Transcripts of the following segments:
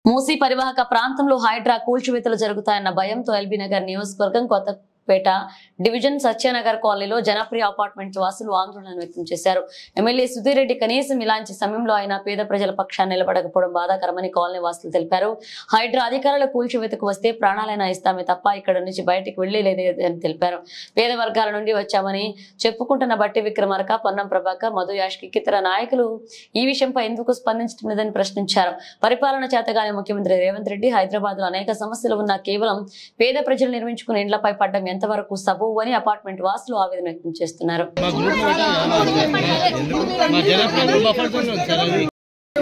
మూసీ పరివాహక ప్రాంతంలో హైడ్రా కూల్చివేతలు జరుగుతాయన్న భయంతో ఎల్బీ నగర్ నియోజకవర్గం కొత్తపేట డివిజన్ సత్యనగర్ కాలనీలో జనప్రియ అపార్ట్మెంట్ వాసులు ఆందోళన వ్యక్తం చేశారు ఎమ్మెల్యే సుధీర్ రెడ్డి కనీసం ఇలాంటి సమయంలో ఆయన పేద ప్రజల పక్షాన్ని నిలబడకపోవడం బాధాకరమని కాలనీ వాసులు తెలిపారు హైడ్రా అధికారుల కూల్చివేతకు వస్తే ప్రాణాలైనా ఇస్తామే తప్ప ఇక్కడ నుంచి బయటికి వెళ్లేదని తెలిపారు పేద వర్గాల నుండి వచ్చామని చెప్పుకుంటున్న బట్టి విక్రమార్క పొన్నం ప్రభాకర్ మధు యాష్కి ఇతర నాయకులు ఈ విషయంపై ఎందుకు స్పందించడం లేదని ప్రశ్నించారు పరిపాలన చేతగానే ముఖ్యమంత్రి రేవంత్ రెడ్డి హైదరాబాద్ లో అనేక సమస్యలు ఉన్నా కేవలం పేద ప్రజలు నిర్మించుకున్న ఇండ్లపై పడ్డం ఎంతవరకు సబు అని అపార్ట్మెంట్ వాసులు ఆవేదన వ్యక్తం చేస్తున్నారు మా గ్రూప్ మా జనప్రభు బఫర్ జోన్ ఉంది సార్ అది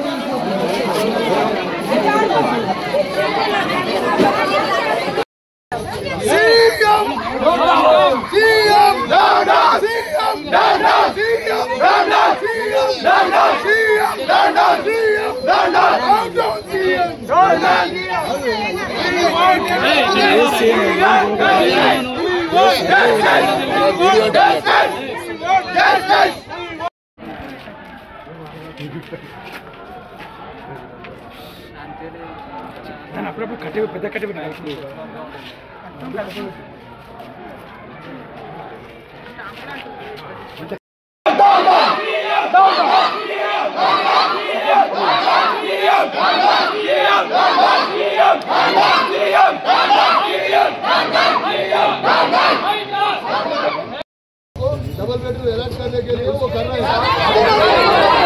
దాన్ని అప్పుడప్పుడు కట్టి పెద్ద కట్టి పెట్టాలి डबल बेडरूम अलर्ट करने के लिए वो कर रहे हैं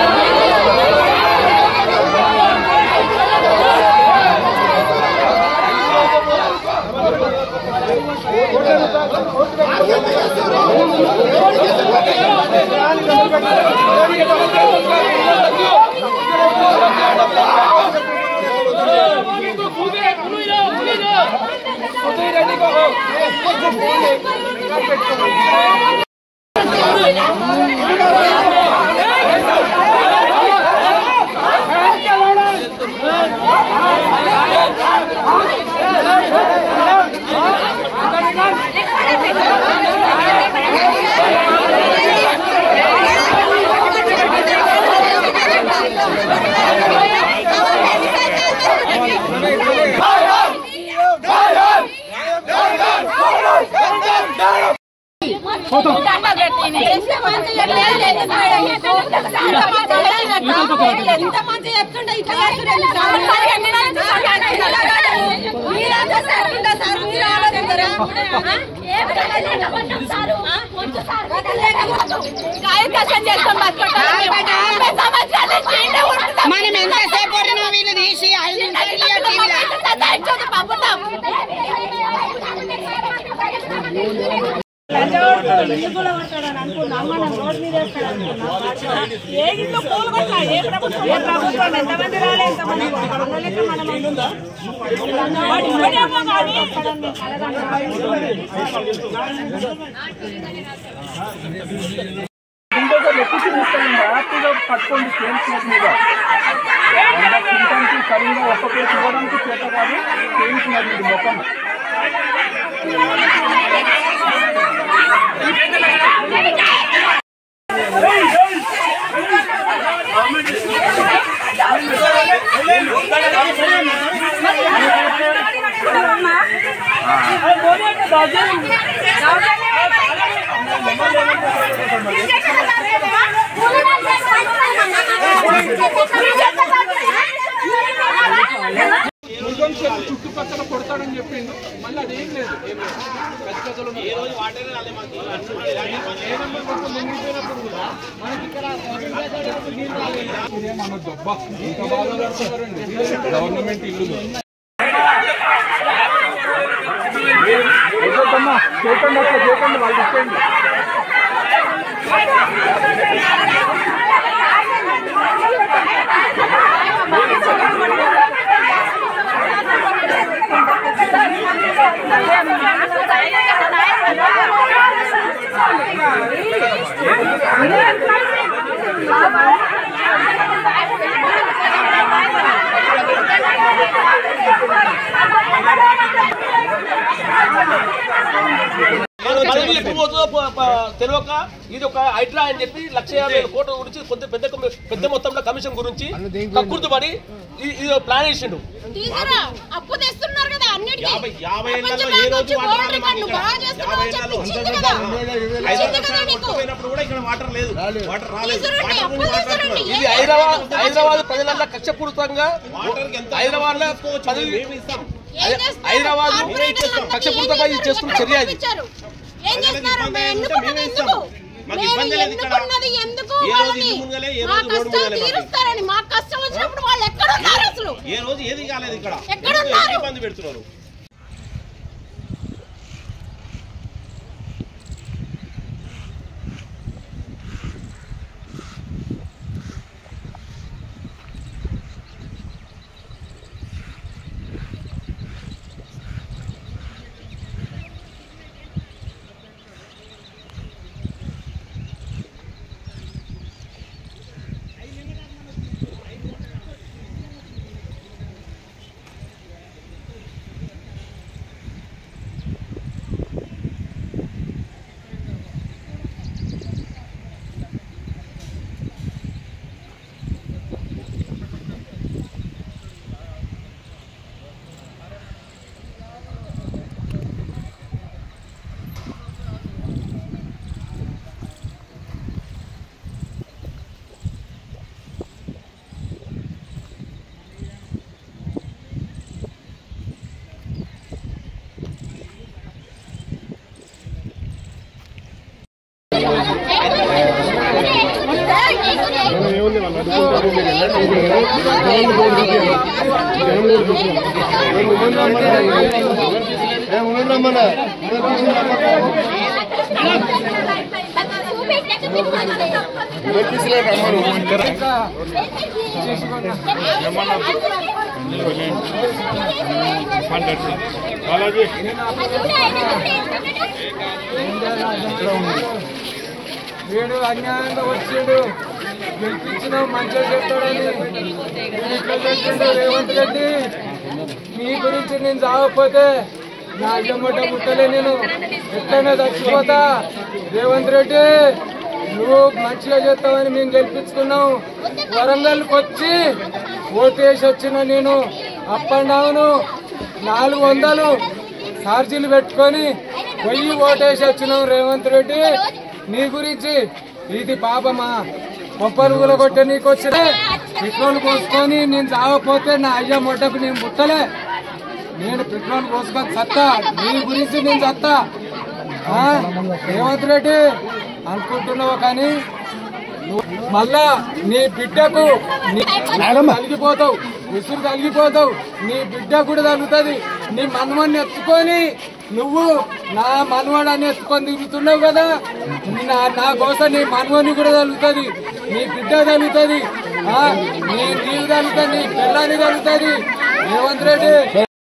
ఎంత మంది చెప్తుండే ఇట్లా చేస్తుండే మీరంతా సార్ ఉందా సార్ మీరు ఆలోచించరా మనం ఎంతసేపు వీళ్ళు తీసి ఐదు ఏ ఇల్లు కూలగొట్టినా ఏ ప్రభుత్వం ఏ ప్రభుత్వం ఎంతమంది రాలే ఎంతమంది మనలెక్క మన మంది ఉందా వాడు ఇవ్వడేమో కానీ బుల్డోజర్ ఎక్కించి తీసుకెళ్ళండి హ్యాపీగా పట్టుకోండి సేమ్ ప్లేస్ మీద వంద తినడానికి సరిగ్గా ఒక్క ప్లేస్ ఇవ్వడానికి చేత కాదు చేయించినారు ఇది మొత్తం మురుగన్ చెట్టు చుట్టుపక్కల కొడతాడని చెప్పిండు మళ్ళీ అది ఏం లేదు ఏం లేదు పెద్ద పెద్దలు ఏ రోజు వాటర్ రాలే మాకు ఏ నెంబర్ కొంచెం మునిగిపోయినప్పుడు కూడా మనకి ఇక్కడ నీళ్ళు రాలేదు ఇదేమన్నది అబ్బా ఇంత బాగా కడుతున్నారండి గవర్నమెంట్ ఇల్లు వద్దమ్మా చేయకండి అట్లా చేయకండి వాళ్ళు ఇచ్చేయండి కడుపులు ఎక్కువ పోతుందో ప- ప- తెలియక ఇది ఒక హైడ్రా అని చెప్పి లక్ష యాభై వేల కోట్ల గురించి కొంత పెద్ద కమి- పెద్ద మొత్తంలో కమిషన్ గురించి కక్కుర్తుపడి ఇది ఇది ప్లాన్ చేసిండు తీసారా అప్పు తెస్తున్నారు కదా అన్నిటికీ యాభై- యాభై ఏళ్లలో ప్రపంచ ఏ బ్యాంక్ రోజు వచ్చి వాటర్ వరల్డ్ రికార్డ్ నువ్వు బాగా చేస్తున్నావు అని చెప్పి ఇచ్చింది కదా ఇచ్చింది కదా నీకు పోయినప్పుడు కూడా ఇక్కడ వాటర్ లేదు వాటర్ రాలేదు తీసుకురండి, వాటర్ అప్పులు గురించి తీసుకురండి. మాట్లాడుతున్నారు. ఇది హైదరాబాద్ హైదరాబాద్ ప్రజలంతా కక్షపూరితంగా వాటర్కి ఎంత హైదరాబాద్ లో తీసుకోవచ్చు, పది మేము ఇస్తాం ఏం చేస్తున్నారు? హైదరాబాద్ కార్పొరేటర్లందరికీ కక్షపూరితంగా ఏం ఇది చేస్తున్న చర్య ఇది ఇచ్చారు? ఏం ప్రజలకు చేస్తున్నారు ఇబ్బంది మేము ఉంటే ఎన్నుకున్నది మేమే ఎందుకు ఇస్తాం. మాకు మేము ఇబ్బంది లేదు ఇక్కడ. ఎన్నుకున్నది ఎందుకు ఏ రోజు వాళ్ళని? ఇల్లు మునగలే, ఏ మా రోజు రోడ్డు కష్టం మునగలే మాకు. తీరుస్తారని మా కష్టం వచ్చినప్పుడు వాళ్ళు ఎక్కడ ఉన్నారు అసలు ఏ రోజు ఏది కాలేదు ఇక్కడ ఎక్కడ ఎందుకు ఉన్నారు? ఇబ్బంది పెడుతున్నారు రమ్మన్నా వీడు అన్యాయంగా వచ్చిండు గెలిపించిన మంచిగా చెప్తాడని ఇట్లా చెప్పిండు రేవంత్ రెడ్డి నీ గురించి నేను చావకపోతే నా అయ్యమ్మట ముట్టలే నేను ఎట్లయినా చచ్చిపోతా రేవంత్ రెడ్డి నువ్వు మంచిగా చేస్తావని మేము గెలిపించుకున్నాం వరంగల్కి వచ్చి ఓటేసి వచ్చిన నేను అప్ అండ్ డౌన్ నాలుగు వందలు ఛార్జీలు పెట్టుకొని వెయ్యి ఓటేసి వచ్చినాం రేవంత్ రెడ్డి నీ గురించి ఇది పాపమా కొబ్బరి ఊల కొట్టే నీకు వచ్చిన పెట్రోల్ పోసుకొని నేను చావపోతే నా అయ్య మొట్టకు నేను ముట్టలే నేను పెట్రోల్ పోసుకొని సత్తా నీ గురించి నేను సత్తా ఆ, రేవంత్ రెడ్డి అనుకుంటున్నావు కానీ నువ్వు మళ్ళా నీ బిడ్డకు నీ తలిగిపోతావు విసురు తలిగిపోతావు నీ బిడ్డ కూడా తగ్గుతుంది నీ మనవన్ని ఎత్తుకొని నువ్వు నా మనవాడాన్ని ఎత్తుకొని తిరుగుతున్నావు కదా నా నా కోసం నీ మనవని కూడా తగులుతుంది నీ బిడ్డ తగులుతుంది ఆ, నీ నీవు తగులుతుంది నీ పిల్లని తగులుతుంది రేవంత్ రెడ్డి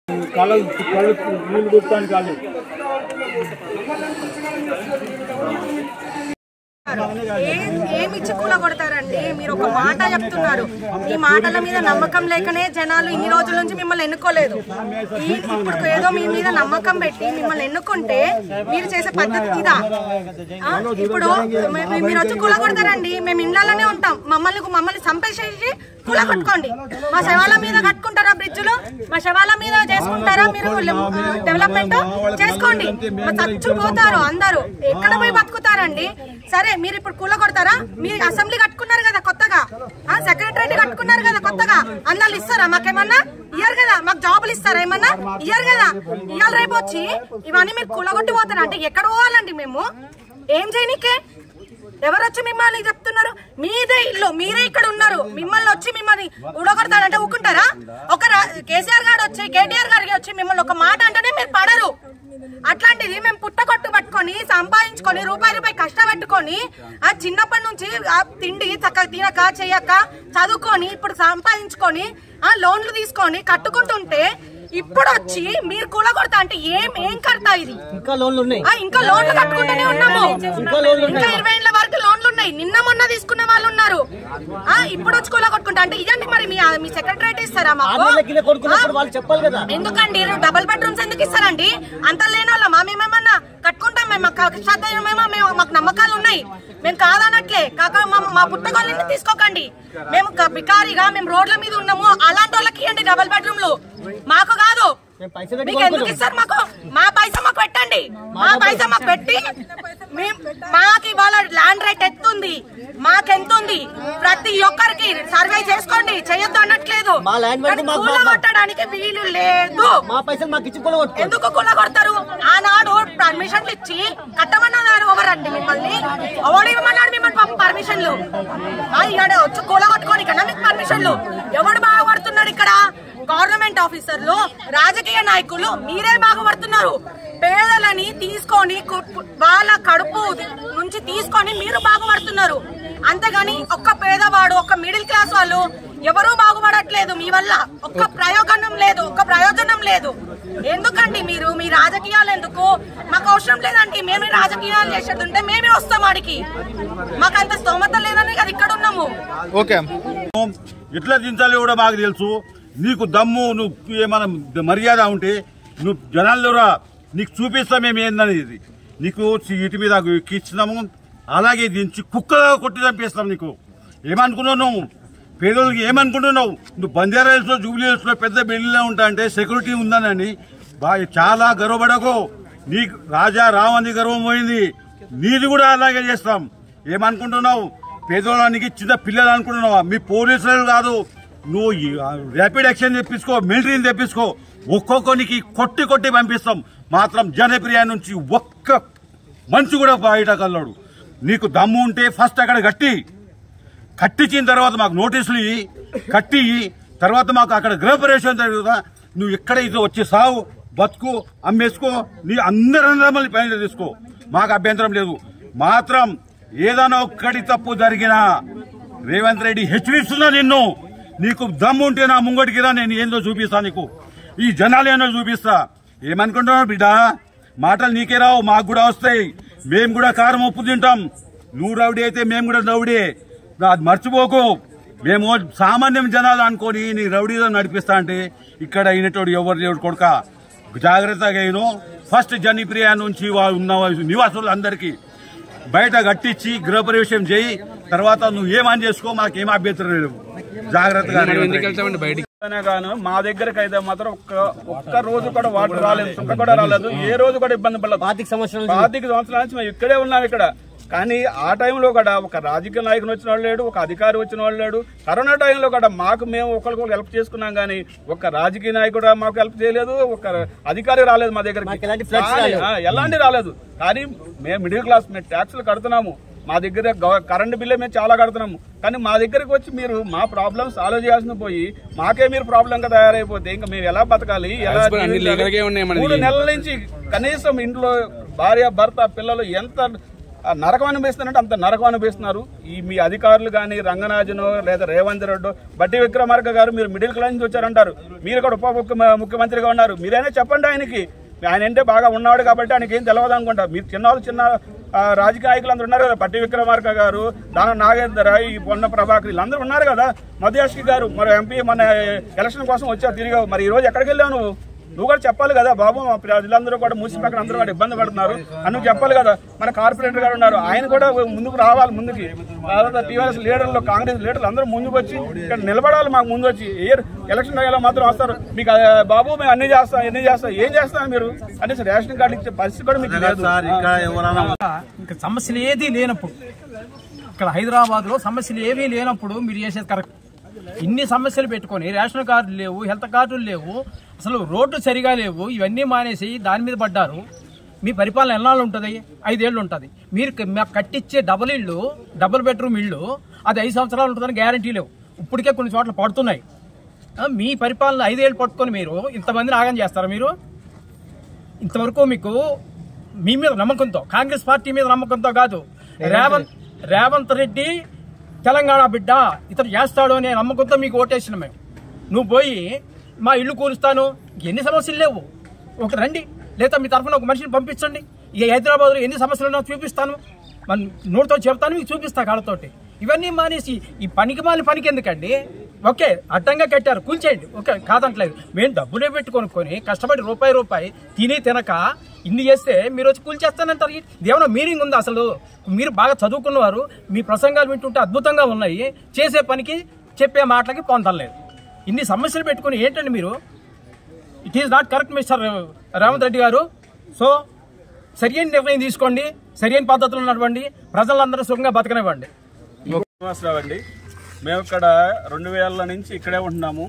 ఏం ఏమి ఇచ్చి కూల కొడతారండి మీరు ఒక మాట చెప్తున్నారు ఈ మాటల మీద నమ్మకం లేకనే జనాలు ఇన్ని రోజుల నుంచి మిమ్మల్ని ఎన్నుకోలేదు ఈ ఇప్పుడు ఏదో మీ మీద నమ్మకం పెట్టి మిమ్మల్ని ఎన్నుకుంటే మీరు చేసే పద్ధతి ఇదా ఆ, ఇప్పుడు మీ- మీ- మీరు వచ్చి కూల కొడతారండి మేము ఇండ్లలోనే ఉంటాం మమ్మల్ని మమ్మల్ని చంపేసేసి కూల కొట్టుకోండి మా శవాల మీద కట్టుకుంటారా బ్రిడ్జ్లు మా శవాల మీద చేసుకుంటారా మీరు డెవలప్మెంట్ చేసుకోండి మరి చచ్చిపోతారు అందరూ ఎక్కడ పోయి బతుకుతారండి సరే మీరు ఇప్పుడు కూల కొడతారా మీరు అసెంబ్లీ కట్టుకున్నారు కదా కొత్తగా ఆ సెక్రటరీ కట్టుకున్నారు కదా కొత్తగా అన్నాళ్ళు ఇస్తారా మాకేమన్నా ఇయ్యారు కదా మాకు జాబులు ఇస్తారా ఏమన్నా ఇయ్యారు కదా ఇవాళ రేపు వచ్చి ఇవన్నీ మీరు కూలగొట్టి పోతారా అంటే ఎక్కడ పోవాలండి మేము ఏం చేయనీకే ఎవరు వచ్చి మిమ్మల్ని చెప్తున్నారు మీదే ఇల్లు మీరే ఇక్కడ ఉన్నారు మిమ్మల్ని వచ్చి మిమ్మల్ని ఉడగొడతారంటే ఊకుంటారా ఒక రా- కేసీఆర్ గారు వచ్చి కేటీఆర్ గారికి వచ్చి మిమ్మల్ని ఒక మాట అంటేనే మీరు పడరు అట్లాంటిది మేము పుట్టకొట్టు పట్టుకొని సంపాదించుకొని రూపాయి రూపాయి కష్టపెట్టుకొని ఆ చిన్నప్పటి నుంచి ఆ తిండి చక్కగా తినక చేయక చదువుకొని ఇప్పుడు సంపాదించుకొని ఆ లోన్లు తీసుకొని కట్టుకుంటుంటే ఇప్పుడు వచ్చి మీరు కూలగొడతా అంటే ఏం ఏం కడతా ఇది ఇంకా లోన్లు ఉన్నాయి ఆ, ఇంకా లోన్లు కట్టుకుంటూనే ఉన్నాము ఇంకా లోన్లు ఉన్నాయి. ఇంకా ఇరవై ఏళ్ళ వరకు లోన్లు ఉన్నాయి నిన్న మొన్న తీసుకున్న వాళ్ళు ఉన్నారు ఆ ఇప్పుడు వచ్చి కూల కొట్టుకుంటా అంటే ఇదండి మరి మీ మీ సెక్రటరేట్ ఇస్తారా మాకు ఆర్మీలకి ఇలా కొడుకున్నప్పుడు ఆ? వాళ్ళు చెప్పాలి కదా ఎందుకండి డబుల్ బెడ్రూమ్స్ ఎందుకు ఇస్తారండి అంత లేని వాళ్ళమా మేమేమన్నా కట్టుకుంటాం మేము కష్టమేమో మేము మాకు నమ్మకాలు ఉన్నాయి మేము కాదనట్లే కాక మా మా పుట్టగొల్లని తీసుకోకండి మేము క- బికారిగా మేము రోడ్ల మీద ఉన్నాము అలాంటి వాళ్ళకి ఇవ్వండి డబుల్ బెడ్రూమ్లు మాకు కాదు మీకు ఎందుకు ఇస్తారు మాకు మా పైసా మాకు పెట్టండి మా పైసా మాకు పెట్టి మేం- మాకు ఇవాళ ల్యాండ్ రేట్ ఎత్తుంది మాకెంత ఉంది ప్రతి ఒక్కరికి సర్వే చేసుకోండి చేయొద్దు అనట్లేదు మా land కానీ మాకు- కూలగొట్టడానికి వీలు లేదు మా పైసలు మాకు ఇచ్చి కొలగొట్టుకోండి ఎందుకు కూలగొడతారు ఆనాడు పర్మిషన్లు ఇచ్చి కట్టమన్నారు ఎవరండి మిమ్మల్ని ఎవడు ఇవ్వమన్నాడు మిమ్మల్ని పర్మిషన్లు ఆ, ఇక్కడ వచ్చి కూలగొట్టుకోని కన్నా మీకు పర్మిషన్లు ఎవడు బాగుపడుతున్నాడు ఇక్కడ గవర్నమెంట్ ఆఫీసర్లు రాజకీయ నాయకులు మీరే బాగుపడుతున్నారు పేదలని తీసుకొని కు- వాళ్ళ కడుపు నుంచి తీసుకొని మీరు బాగుపడుతున్నారు అంతేగాని ఒక్క పేదవాడు ఒక్క మిడిల్ క్లాస్ వాళ్ళు ఎవరూ బాగుపడట్లేదు మీ వల్ల ఒక్క ప్రయోజనం లేదు ఒక్క ప్రయోజనం లేదు ఎందుకండి మీరు మీ రాజకీయాలు ఎందుకు మాకు అవసరం లేదండి మేమే రాజకీయాలు చేసేది ఉంటే మేమే వస్తాం ఆడికి మాకు అంత స్తోమత లేదని కదా ఇక్కడ ఉన్నాము ఓకే ఎట్లా దించాలి కూడా మాకు తెలుసు నీకు దమ్ము నువ్వు ఏమైనా మర్యాద ఉంటే నువ్వు జనాల్లో నీకు చూపిస్తా మేము ఏందనేది నీకు ఇటు మీద ఇచ్చినాము అలాగే దించి కుక్కగా కొట్టి చంపేస్తాం నీకు ఏమనుకున్నావు నువ్వు పేదోళ్ళకి ఏమనుకుంటున్నావు నువ్వు బంజారా హిల్స్లో జూబ్లీ హిల్స్లో పెద్ద బిల్డింగ్లో ఉంటా అంటే సెక్యూరిటీ ఉందనని బాగా చాలా గర్వపడకు నీకు రాజా రావని గర్వం పోయింది నీది కూడా అలాగే చేస్తాం ఏమనుకుంటున్నావు పేదవాళ్ళనికి చిన్న పిల్లలు అనుకుంటున్నావా మీ పోలీసులు కాదు నువ్వు ఈ, ఆ, ర్యాపిడ్ యాక్షన్ తెప్పించుకో మిలిటరీని తెప్పించుకో ఒక్కొక్కరికి కొట్టి కొట్టి పంపిస్తాం మాత్రం జనప్రియ నుంచి ఒక్క మనిషి కూడా బయట కల్లాడు నీకు దమ్ము ఉంటే ఫస్ట్ అక్కడ కట్టి కట్టించిన తర్వాత మాకు నోటీసులు ఇయ్యి కట్టి ఇయ్యి, తర్వాత మాకు అక్కడ గృహప్రవేశం జరుగుతా నువ్వు ఎక్కడ ఇది వచ్చి సావు బతుకు అమ్మేసుకో నీ అందరూ పైన తీసుకో మాకు అభ్యంతరం లేదు మాత్రం ఏదైనా ఒక్కటి తప్పు జరిగినా రేవంత్ రెడ్డి హెచ్చరిస్తున్నా నిన్ను నీకు దమ్ము ఉంటే నా ముంగడికి రా నేను ఏందో చూపిస్తా నీకు ఈ జనాలు ఏందో చూపిస్తా ఏమనుకుంటున్నావు బిడ్డ మాటలు నీకే రావు మాకు కూడా వస్తాయి మేము కూడా కారం ఉప్పు తింటాం నువ్వు రౌడీ అయితే మేము కూడా రౌడీ అది మర్చిపోకు మేము సామాన్యం జనాలు అనుకొని నీ రౌడీలో నడిపిస్తా అంటే ఇక్కడ అయినటోడు ఎవరు దేవుడు కొడుక జాగ్రత్తగా అయిను ఫస్ట్ జనిప్రియ నుంచి వా- ఉన్న నివాసులందరికీ బయట కట్టించి గృహప్రవేశం చేయి తర్వాత నువ్వు ఏమని చేసుకో మాకేం అభ్యంతరం లేదు జాగ్రత్తగా అయినా గాను మా దగ్గరకు అయితే మాత్రం ఒక్క ఒక్క రోజు కూడా వాటర్ రాలేదు చుక్క కూడా రాలేదు ఏ రోజు కూడా ఇబ్బంది పడలేదు పాతిక సంవత్సరాలు పాతిక సంవత్సరాల నుంచి మేము ఇక్కడే ఉన్నాం ఇక్కడ కానీ ఆ టైంలో కూడా ఒక రాజకీయ నాయకుడు వచ్చిన వాళ్ళు లేడు ఒక అధికారి వచ్చిన వాళ్ళు లేడు కరోనా టైంలో కూడా మాకు మేము ఒకరికొకరు హెల్ప్ చేసుకున్నాం కానీ ఒక రాజకీయ నాయకుడు మాకు హెల్ప్ చేయలేదు ఒక అధికారి రాలేదు మా దగ్గర మాకు ఎలాంటి floods రాలేదు. ఎలాంటి రాలేదు కానీ మేము మిడిల్ క్లాస్ మేము ట్యాక్సులు కడుతున్నాము మా దగ్గర గవ- కరెంట్ బిల్లే మేము చాలా కడుతున్నాము కానీ మా దగ్గరకు వచ్చి మీరు మా ప్రాబ్లమ్ సాల్వ్ చేయాల్సిన పోయి మాకే మీరు ప్రాబ్లం గా తయారైపోతే ఇంకా మేము ఎలా బతకాలి ఎలా జీవించాలి? మూడు నెలల నుంచి కనీసం ఇంట్లో భార్య భర్త పిల్లలు ఎంత ఆ, నరకం అనిపిస్తున్నారంటే అంత నరకం అనిపిస్తున్నారు ఈ మీ అధికారులు కానీ రంగనాజను లేదా రేవంత్ రెడ్డి బట్టి విక్రమార్క గారు మీరు మిడిల్ క్లాస్ నుంచి వచ్చారంటారు మీరు కూడా ఉప ముఖ్య- ముఖ్యమంత్రిగా ఉన్నారు మీరైనా చెప్పండి ఆయనకి ఆయన అంటే బాగా ఉన్నాడు కాబట్టి ఆయనకి ఏం తెలియదు అనుకుంటా మీరు చిన్న వాళ్ళు చిన్న ఆ, రాజకీయ నాయకులు అందరూ ఉన్నారు కదా పట్టి విక్రమార్క గారు దాన నాగేందర్ ఈ పొన్న ప్రభాకర్ వీళ్ళందరూ ఉన్నారు కదా మధ్యాష్కి గారు మరి ఎంపీ మన ఎలక్షన్ కోసం వచ్చావు తిరిగావు మరి ఈ రోజు ఎక్కడికి వెళ్ళావు నువ్వు నువ్వు కూడా చెప్పాలి కదా బాబు మా ప్రజలందరూ కూడా మున్సిపల్ అందరూ కూడా ఇబ్బంది పడుతున్నారు అని నువ్వు చెప్పాలి కదా మన కార్పొరేటర్ గారు ఉన్నారు ఆయన కూడా ముందుకు రావాలి ముందుకి తర్వాత టీఆర్ఎస్ లీడర్లు కాంగ్రెస్ లీడర్లు అందరూ ముందుకు వచ్చి ఇక్కడ నిలబడాలి మాకు ముందు వచ్చి ఏ ఎలక్షన్ టైంలో మాత్రం వస్తారు మీకు ఆ, బాబు మేము అన్ని చేస్తాం ఎన్ని చేస్తాం ఏం చేస్తాం మీరు అనేసి రేషన్ కార్డు ఇచ్చే పరిస్థితి కూడా మీకు లేదు ఇంకా సమస్యలు ఏది లేనప్పుడు ఇక్కడ హైదరాబాద్ లో సమస్యలు ఏమీ లేనప్పుడు మీరు చేసేది కరెక్ట్ ఇన్ని సమస్యలు పెట్టుకొని రేషన్ కార్డులు లేవు హెల్త్ కార్డులు లేవు అసలు రోడ్డు సరిగా లేవు ఇవన్నీ మానేసి దాని మీద పడ్డారు మీ పరిపాలన ఎన్నాళ్ళు ఉంటుంది ఐదేళ్ళు ఉంటుంది మీరు క- మాకు కట్టించే డబుల్ ఇళ్ళు డబుల్ బెడ్రూమ్ ఇళ్ళు అది ఐదు సంవత్సరాలు ఉంటుందని గ్యారంటీ లేవు ఇప్పటికే కొన్ని చోట్ల పడుతున్నాయి ఆ, మీ పరిపాలన ఐదేళ్ళు పట్టుకొని మీరు ఇంతమందిని ఆగం చేస్తారా మీరు ఇంతవరకు మీకు మీ మీద నమ్మకంతో కాంగ్రెస్ పార్టీ మీద నమ్మకంతో కాదు రేవంత్ రేవంత్ రెడ్డి తెలంగాణ బిడ్డ ఇతను చేస్తాడు అనే నమ్మకంతో మీకు ఓటేసిన మేము నువ్వు పోయి మా ఇల్లు కూలుస్తాను ఎన్ని సమస్యలు లేవు ఒక రండి లేదా మీ తరఫున ఒక మనిషిని పంపించండి ఈ హైదరాబాద్లో ఎన్ని సమస్యలు ఉన్నాయో చూపిస్తాను మన నోటితో చెప్తాను మీకు చూపిస్తా కాళ్ళతోటి ఇవన్నీ మానేసి ఈ పనికి మాలి పనికి ఎందుకండి ఓకే అడ్డంగా కట్టారు కూల్చేయండి ఓకే కాదంటలేదు మేము డబ్బులే పెట్టి కొనుక్కొని కష్టపడి రూపాయి రూపాయి తిని తినక ఇన్ని చేస్తే మీరు వచ్చి కూల్ చేస్తానంటారు ఇదేమన్నా మీనింగ్ ఉందా అసలు మీరు బాగా చదువుకున్నవారు మీ ప్రసంగాలు వింటుంటే అద్భుతంగా ఉన్నాయి చేసే పనికి చెప్పే మాటలకి పొందలేదు ఇన్ని సమస్యలు పెట్టుకుని ఏంటండి మీరు it is not correct mister Revanth Reddy గారు సో సరియైన నిర్ణయం తీసుకోండి సరియైన పద్ధతులు నడవండి ప్రజలందరూ సుఖంగా బతకనివ్వండి శ్రీనివాసరావు అండి మేము ఇక్కడ రెండు వేల నుంచి ఇక్కడే ఉంటున్నాము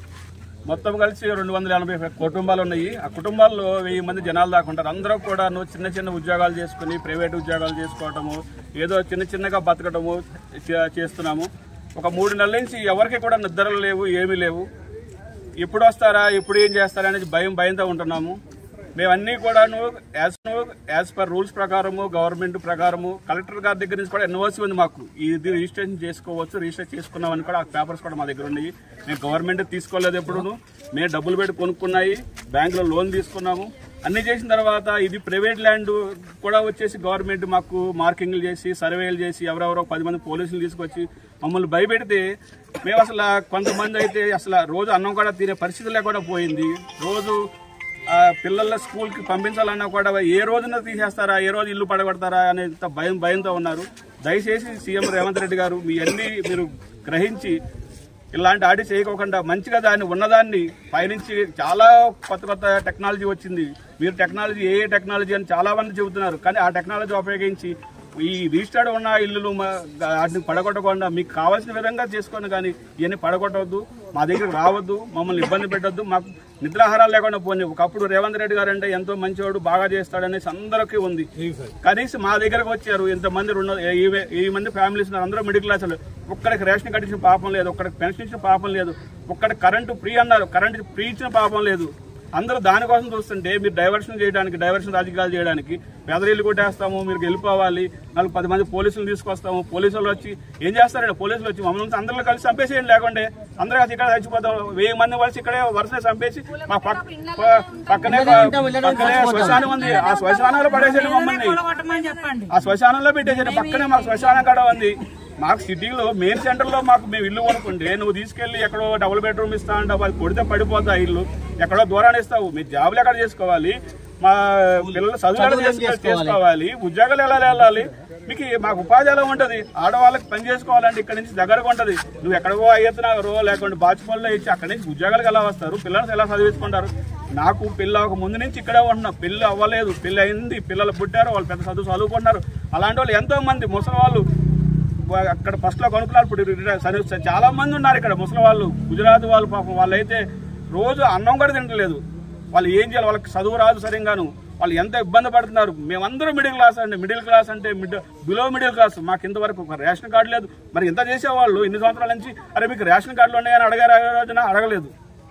మొత్తం కలిసి రెండు వందల ఎనభై కుటుంబాలు ఉన్నాయి ఆ కుటుంబాల్లో వెయ్యి మంది జనాలు దాకా ఉంటారు అందరూ కూడా చిన్న చిన్న ఉద్యోగాలు చేసుకుని ప్రైవేట్ ఉద్యోగాలు చేసుకోవటము ఏదో చిన్న చిన్నగా బతకటము చే- చేస్తున్నాము ఒక మూడు నెలల నుంచి ఎవరికి కూడా నిద్రలు లేవు ఏమీ లేవు ఎప్పుడు వస్తారా ఎప్పుడు ఏం చేస్తారా అనేది భయం భయంతో ఉంటున్నాము మేమన్నీ కూడాను యాజ్ యాజ్ పర్ రూల్స్ ప్రకారము గవర్నమెంట్ ప్రకారము కలెక్టర్ గారి దగ్గర నుంచి కూడా ఎన్ఓసి ఉంది మాకు ఇది రిజిస్ట్రేషన్ చేసుకోవచ్చు రిజిస్టర్ చేసుకున్నామని కూడా ఆ పేపర్స్ కూడా మా దగ్గర ఉన్నాయి మేము గవర్నమెంట్ తీసుకోలేదు ఎప్పుడును మేము డబ్బులు పెట్టి కొనుక్కున్నాయి బ్యాంకులో లోన్ తీసుకున్నాము అన్ని చేసిన తర్వాత ఇది ప్రైవేట్ ల్యాండ్ కూడా వచ్చేసి గవర్నమెంట్ మాకు మార్కింగ్లు చేసి సర్వేలు చేసి ఎవరెవరో పది మంది పోలీసులు తీసుకొచ్చి మమ్మల్ని భయపెడితే మేము అసలు కొంతమంది అయితే అసలు రోజు అన్నం కూడా తినే పరిస్థితి లేకుండా పోయింది రోజు ఆ, పిల్లల స్కూల్కి పంపించాలన్నా కూడా ఏ రోజున తీసేస్తారా ఏ రోజు ఇల్లు పడగొడతారా అనే భయం భయంతో ఉన్నారు దయచేసి సీఎం రేవంత్ రెడ్డి గారు మీ అన్ని మీరు గ్రహించి ఇలాంటి ఆడి చేయకోకుండా మంచిగా దాన్ని ఉన్నదాన్ని పైనుంచి చాలా కొత్త కొత్త టెక్నాలజీ వచ్చింది మీరు టెక్నాలజీ ఏ ఏ టెక్నాలజీ అని చాలా మంది చెబుతున్నారు కానీ ఆ టెక్నాలజీ ఉపయోగించి ఈ రిజిస్టర్డ్ ఉన్న ఇల్లులు మా- వాటిని పడగొట్టకుండా మీకు కావాల్సిన విధంగా చేసుకొని కానీ ఇవన్నీ పడగొట్టవద్దు మా దగ్గరికి రావద్దు మమ్మల్ని ఇబ్బంది పెట్టొద్దు మాకు నిద్రాహారాలు లేకుండా పోనీ ఒకప్పుడు రేవంత్ రెడ్డి గారు అంటే ఎంతో మంచివాడు బాగా చేస్తాడనేసి అందరికీ ఉంది కనీసం మా దగ్గరకు వచ్చారు ఇంతమంది రెండు ఈ- ఈ మంది ఫ్యామిలీస్ ఉన్నారు అందరూ మిడిల్ క్లాస్ వాళ్ళు. ఒక్కడికి రేషన్ కార్డు ఇచ్చిన పాపం లేదు ఒక్కడికి పెన్షన్ ఇచ్చిన పాపం లేదు ఒక్కడికి కరెంటు ఫ్రీ అన్నారు కరెంటు ఫ్రీ ఇచ్చిన పాపం లేదు అందరూ దానికోసం చూస్తుంటే మీరు డైవర్షన్ చేయడానికి డైవర్షన్ రాజకీయాలు చేయడానికి పెదరిల్లు కొట్టేస్తాము మీరు వెళ్ళిపోవాలి నాలుగు పది మంది పోలీసులు తీసుకొస్తాము పోలీసులు వచ్చి ఏం చేస్తారండి పోలీసులు వచ్చి మమ్మల్ని అందరూ కలిసి చంపేసేయండి లేకుంటే అందరూ కలిసి ఇక్కడ చచ్చిపోతాం వెయ్యి మంది కలిసి ఇక్కడే వరుసనే చంపేసి మా పక్క- ప- పక్కనే పక్కనే శ్మశానం ఉంది ఆ శ్మశానంలో పడేసేయండి మమ్మల్ని కొట్టమని చెప్పండి ఆ శ్మశానంలో పెట్టేసారు పక్కనే మాకు శ్మశానం కూడా ఉంది మాకు సిటీలో మెయిన్ సెంటర్ లో మాకు మేము ఇల్లు కొనుక్కుంటే నువ్వు తీసుకెళ్లి ఎక్కడో డబుల్ బెడ్రూమ్ ఇస్తా అంటావు అది కొడితే పడిపోతా ఇల్లు ఎక్కడో దూరాన్ని ఇస్తావు మీ జాబులు ఎక్కడ చేసుకోవాలి మా పిల్లలు చదువులు ఎక్కడ చేసుకో- చేసుకోవాలి ఉద్యోగాలు ఎలా వెళ్ళాలి మీకు మాకు ఉపాధి ఎలా ఉంటది ఆడవాళ్ళకి పని చేసుకోవాలంటే ఇక్కడ నుంచి దగ్గరగా ఉంటది నువ్వు ఎక్కడికో అయ్యెత్తునారో లేకుంటే బాచిపల్లిలో ఇచ్చి అక్కడి నుంచి ఉద్యోగాలకు ఎలా వస్తారు పిల్లలు ఎలా చదివించుకుంటారు నాకు పిల్ల ఒక ముందు నుంచి ఇక్కడే ఉంటున్నా పెళ్లి అవ్వలేదు పెళ్లి అయింది పిల్లలు పుట్టారు వాళ్ళు పెద్ద చదువు చదువుకుంటున్నారు అలాంటి వాళ్ళు ఎంతో మంది ముసలి వాళ్ళు వా- అక్కడ ఫస్ట్ లో కొనుక్కున్నారు ఇప్పుడు రిటైర్ సర్వీస్ చాలా మంది ఉన్నారు ఇక్కడ ముసలి వాళ్ళు గుజరాత్ వాళ్ళు పాపం వాళ్ళైతే రోజు అన్నం కూడా తింటలేదు వాళ్ళు ఏం చేయాలి వాళ్ళకి చదువు రాదు సరిగాను వాళ్ళు ఎంత ఇబ్బంది పడుతున్నారు మేమందరం మిడిల్ క్లాస్ అండి మిడిల్ క్లాస్ అంటే మిడ్ బిలో మిడిల్ క్లాస్ మాకు ఇంతవరకు ఒక రేషన్ కార్డు లేదు మరి ఇంత చేసేవాళ్ళు ఇన్ని సంవత్సరాల నుంచి అరే మీకు రేషన్ కార్డులు ఉన్నాయని అడగారు ఆ రోజున అడగలేదు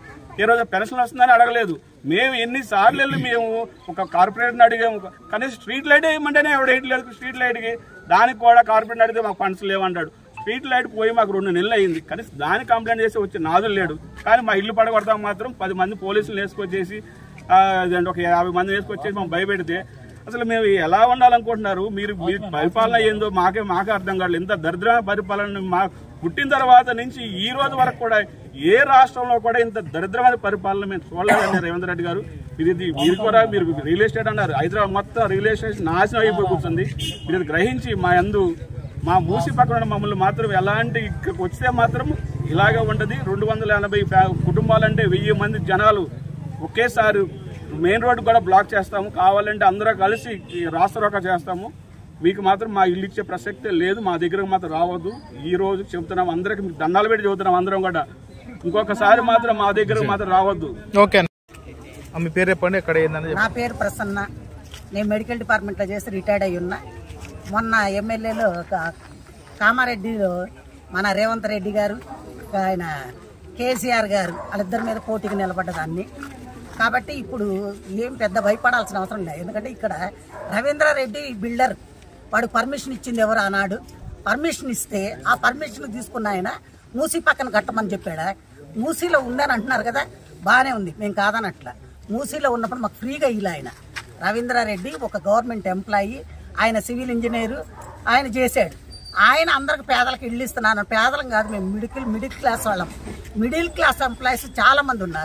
ఏ రోజు పెన్షన్ వస్తుందని అడగలేదు మేము ఎన్నిసార్లు వెళ్ళి మేము ఒక కార్పొరేట్ని అడిగాము కనీసం స్ట్రీట్ లైట్ వేయమంటేనే ఎవడు వేయట్లేదు స్ట్రీట్ లైట్కి దానికి కూడా కార్పొరేట్ అడిగితే మాకు ఫండ్స్ లేవంటాడు స్ట్రీట్ లైట్ పోయి మాకు రెండు నెలలు అయింది కనీసం దానికి కంప్లైంట్ చేసి వచ్చి నాదులు లేడు కానీ మా ఇల్లు పడగొడతాం మాత్రం పది మంది పోలీసులు వేసుకొచ్చేసి ఆ, అదేంటి ఒక యాభై మంది వేసుకొచ్చేసి మేము భయపెడితే అసలు మేము ఎలా ఉండాలనుకుంటున్నారు మీరు మీ పరిపాలన ఏందో మాకే మాకే అర్థం కాదు ఇంత దరిద్రమైన పరిపాలన మా పుట్టిన తర్వాత నుంచి ఈ రోజు వరకు కూడా ఏ రాష్ట్రంలో కూడా ఇంత దరిద్రమైన పరిపాలన మేము చూడలేదండి రేవంత్ రెడ్డి గారు మీరు ఇది మీరు కూడా మీరు రియల్ ఎస్టేట్ అన్నారు హైదరాబాద్ మొత్తం రియల్ ఎస్టేట్ నాశనం అయిపోయి కూర్చుంది మీరు ఇది గ్రహించి మా యందు మా మూసి పక్కన ఉన్న మమ్మల్ని మాత్రం ఎలాంటి ఇక్కడికి వస్తే మాత్రం ఇలాగే ఉంటది రెండు వందల ఎనభై ఫ్యా- కుటుంబాలంటే వెయ్యి మంది జనాలు ఒకేసారి మెయిన్ రోడ్డు కూడా బ్లాక్ చేస్తాము కావాలంటే అందరూ కలిసి ఈ రాస్తారోక చేస్తాము మీకు మాత్రం మా ఇల్లు ఇచ్చే ప్రసక్తే లేదు మా దగ్గరకు మాత్రం రావద్దు ఈ రోజు చెబుతున్నాం అందరికి మీకు దండాలు పెట్టి చెబుతున్నాం అందరం కూడా ఇంకొకసారి మాత్రం మా దగ్గరకు మాత్రం రావద్దు ఓకే మీ పేరు చెప్పండి ఎక్కడ ఏందని నా పేరు ప్రసన్న నేను మెడికల్ డిపార్ట్మెంట్లో చేసి రిటైర్డ్ అయి ఉన్నా మొన్న ఎమ్మెల్యేలో కామారెడ్డిలో మన రేవంత్ రెడ్డి గారు ఆయన కేసీఆర్ గారు వాళ్ళిద్దరి మీద పోటీకి నిలబడ్డదాన్ని కాబట్టి ఇప్పుడు ఏం పెద్ద భయపడాల్సిన అవసరం లేదు ఎందుకంటే ఇక్కడ రవీంద్రారెడ్డి బిల్డర్ వాడు పర్మిషన్ ఇచ్చింది ఎవరు ఆనాడు పర్మిషన్ ఇస్తే ఆ పర్మిషన్ తీసుకున్న ఆయన మూసి పక్కన కట్టమని చెప్పాడా మూసీలో ఉందని అంటున్నారు కదా బాగానే ఉంది మేము కాదనట్లా మూసీలో ఉన్నప్పుడు మాకు ఫ్రీగా ఇలా ఆయన రవీంద్రారెడ్డి ఒక గవర్నమెంట్ ఎంప్లాయీ ఆయన సివిల్ ఇంజనీరు ఆయన చేశాడు ఆయన అందరికి పేదలకు ఇల్లు ఇస్తున్నాను పేదలం కాదు మేము మిడిల్ మిడిల్ క్లాస్ వాళ్ళం మిడిల్ క్లాస్ ఎంప్లాయీస్ చాలా మంది ఉన్నారు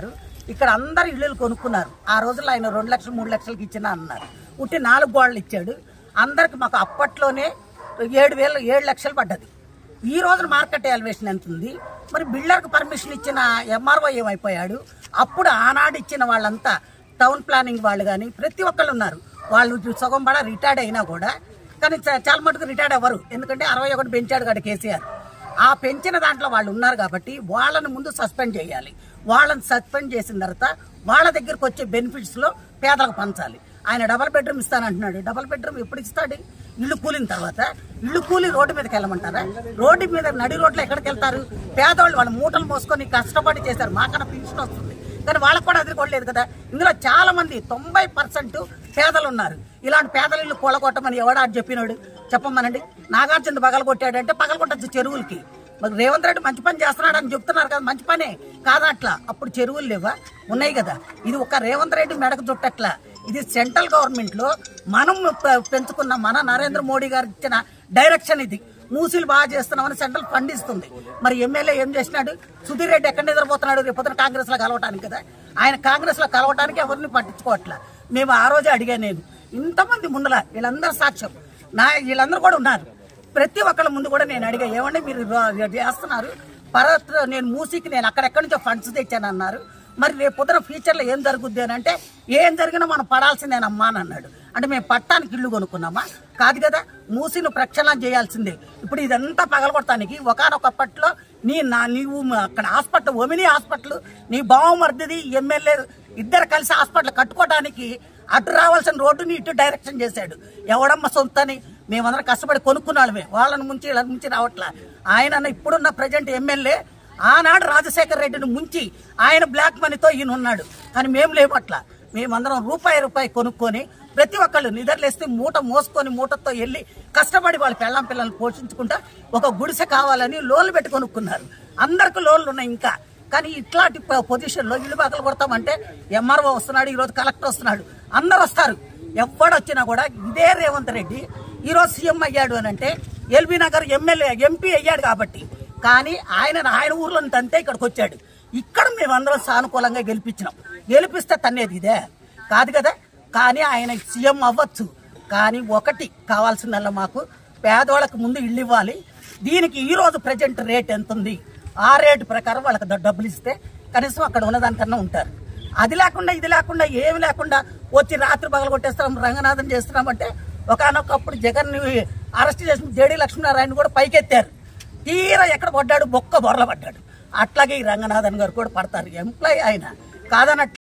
ఇక్కడ అందరు ఇళ్ళు కొనుక్కున్నారు ఆ రోజుల్లో ఆయన రెండు లక్షలు మూడు లక్షలకి ఇచ్చినా అన్నారు ఉట్టి నాలుగు గోడలు ఇచ్చాడు అందరికి మాకు అప్పట్లోనే ఏడు వేలు ఏడు లక్షలు పడ్డది ఈ రోజున మార్కెట్ ఎలివేషన్ ఎంత ఉంది మరి బిల్డర్కి పర్మిషన్ ఇచ్చిన ఎంఆర్ఓ ఏమైపోయాడు అప్పుడు ఆనాడు ఇచ్చిన వాళ్ళంతా టౌన్ ప్లానింగ్ వాళ్ళు కానీ ప్రతి ఒక్కళ్ళు ఉన్నారు వాళ్ళు సగం పడ రిటైర్డ్ అయినా కూడా కానీ చా- చాలా మటుకు రిటైర్డ్ అవ్వరు ఎందుకంటే అరవై ఒకటి పెంచాడు కాదు కేసీఆర్ ఆ పెంచిన దాంట్లో వాళ్ళు ఉన్నారు కాబట్టి వాళ్ళని ముందు సస్పెండ్ చేయాలి వాళ్ళని సస్పెండ్ చేసిన తర్వాత వాళ్ళ దగ్గరకు వచ్చే బెనిఫిట్స్ లో పేదలకు పంచాలి ఆయన డబల్ బెడ్రూమ్ ఇస్తానంటున్నాడు డబల్ బెడ్రూమ్ ఎప్పుడు ఇస్తాడు ఇల్లు కూలిన తర్వాత ఇల్లు కూలి రోడ్డు మీదకి వెళ్ళమంటారా రోడ్డు మీద నడి రోడ్లో ఎక్కడికి వెళ్తారు పేదవాళ్ళు వాళ్ళ మూటలు మోసుకొని కష్టపడి చేశారు మాకన్నా పెన్షన్ వస్తుంది కానీ వాళ్ళకు కూడా అదిరికోలేదు కదా ఇందులో చాలా మంది తొంభై పర్సెంట్ పేదలు ఉన్నారు ఇలాంటి పేదల ఇల్లు కూలగొట్టమని ఎవడా చెప్పినాడు చెప్పమనండి నాగార్జున పగలగొట్టాడంటే పగలగొట్టచ్చు చెరువులకి మరి రేవంత్ రెడ్డి మంచి పని చేస్తున్నాడు అని చెప్తున్నారు కదా మంచి పనే కాదట్లా అప్పుడు చెరువులు లేవా ఉన్నాయి కదా ఇది ఒక రేవంత్ రెడ్డి మెడకు చుట్టట్లా ఇది సెంట్రల్ గవర్నమెంట్ లో మనం పె- పెంచుకున్న మన నరేంద్ర మోడీ గారు ఇచ్చిన డైరెక్షన్ ఇది మూసీలు బాగా చేస్తున్నామని సెంట్రల్ ఫండ్ ఇస్తుంది మరి ఎమ్మెల్యే ఏం చేసినాడు సుధీర్ రెడ్డి ఎక్కడ నిద్రపోతున్నాడు రేపు పొద్దున కాంగ్రెస్ లో కలవటానికి కదా ఆయన కాంగ్రెస్ లో కలవటానికి ఎవరిని పట్టించుకోవట్లా మేము ఆ రోజే అడిగా నేను ఇంతమంది ముందల వీళ్ళందరూ సాక్ష్యం నా వీళ్ళందరూ కూడా ఉన్నారు ప్రతి ఒక్కళ్ళ ముందు కూడా నేను అడిగా ఏమండి మీరు రా- చేస్తున్నారు పర్వత నేను మూసీకి నేను అక్కడెక్కడి నుంచో ఫండ్స్ తెచ్చాను అన్నారు మరి రేపు పొద్దున ఫ్యూచర్లో ఏం జరుగుద్ది అని అంటే ఏం జరిగినా మనం పడాల్సిందేనమ్మా అని అన్నాడు అంటే మేము పట్టానికి ఇల్లు కొనుక్కున్నామా కాదు కదా మూసిని ప్రక్షాళన చేయాల్సిందే ఇప్పుడు ఇదంతా పగలగొడటానికి ఒకనొకప్పట్లో నీ నా నీవు అక్కడ హాస్పిటల్ ఒమిని హాస్పిటల్ నీ బావమర్దిది ఎమ్మెల్యే ఇద్దరు కలిసి హాస్పిటల్ కట్టుకోవడానికి అటు రావాల్సిన రోడ్డుని ఇటు డైరెక్షన్ చేశాడు ఎవడమ్మ సొంతని మేమందరం కష్టపడి కొనుక్కున్నాళ్ళమే వాళ్ళని ముంచి ఇలా ముంచి రావట్లా ఆయన ఇప్పుడున్న ప్రజెంట్ ఎమ్మెల్యే ఆనాడు రాజశేఖర రెడ్డిని ముంచి ఆయన బ్లాక్ మనీతో ఈయన ఉన్నాడు కానీ మేము లేవట్లా మేమందరం రూపాయి రూపాయి కొనుక్కొని ప్రతి ఒక్కళ్ళు నిద్రలేస్తే మూట మోసుకొని మూటతో వెళ్ళి కష్టపడి వాళ్ళ పెళ్ళం పిల్లల్ని పోషించుకుంటా ఒక గుడిసె కావాలని లోన్లు పెట్టి కొనుక్కున్నారు అందరికి లోన్లు ఉన్నాయి ఇంకా కానీ ఇట్లాంటి పొజిషన్ లో ఇల్లు బాకలు కొడతామంటే ఎంఆర్ఓ వస్తున్నాడు ఈ రోజు కలెక్టర్ వస్తున్నాడు అందరు వస్తారు ఎవడొచ్చినా కూడా ఇదే రేవంత్ రెడ్డి ఈ రోజు సీఎం అయ్యాడు అని అంటే ఎల్బీ నగర్ ఎమ్మెల్యే ఎంపీ అయ్యాడు కాబట్టి కానీ ఆయన ఆయన ఊర్లో తంతే ఇక్కడికి వచ్చాడు ఇక్కడ మేమందరం సానుకూలంగా గెలిపించినాం గెలిపిస్తే తన్నేది ఇదే కాదు కదా కానీ ఆయన సీఎం అవ్వచ్చు కానీ ఒకటి కావాల్సిందల్లా మాకు పేదవాళ్ళకు ముందు ఇల్లు ఇవ్వాలి దీనికి ఈ రోజు ప్రజెంట్ రేట్ ఎంత ఉంది ఆ రేటు ప్రకారం వాళ్ళకి ద- డబ్బులు ఇస్తే కనీసం అక్కడ ఉన్నదానికన్నా ఉంటారు అది లేకుండా ఇది లేకుండా ఏమి లేకుండా వచ్చి రాత్రి పగలు కొట్టేస్తున్నాం రంగనాథం చేస్తున్నామంటే ఒకనొకప్పుడు జగన్ అరెస్ట్ చేసిన జేడీ లక్ష్మీనారాయణ కూడా పైకెత్తారు తీరా ఎక్కడ పడ్డాడు బొక్క బొర్ల పడ్డాడు అట్లాగే ఈ రంగనాథన్ గారు కూడా పడతారు ఎంప్లాయ్ ఆయన కాదనట్ల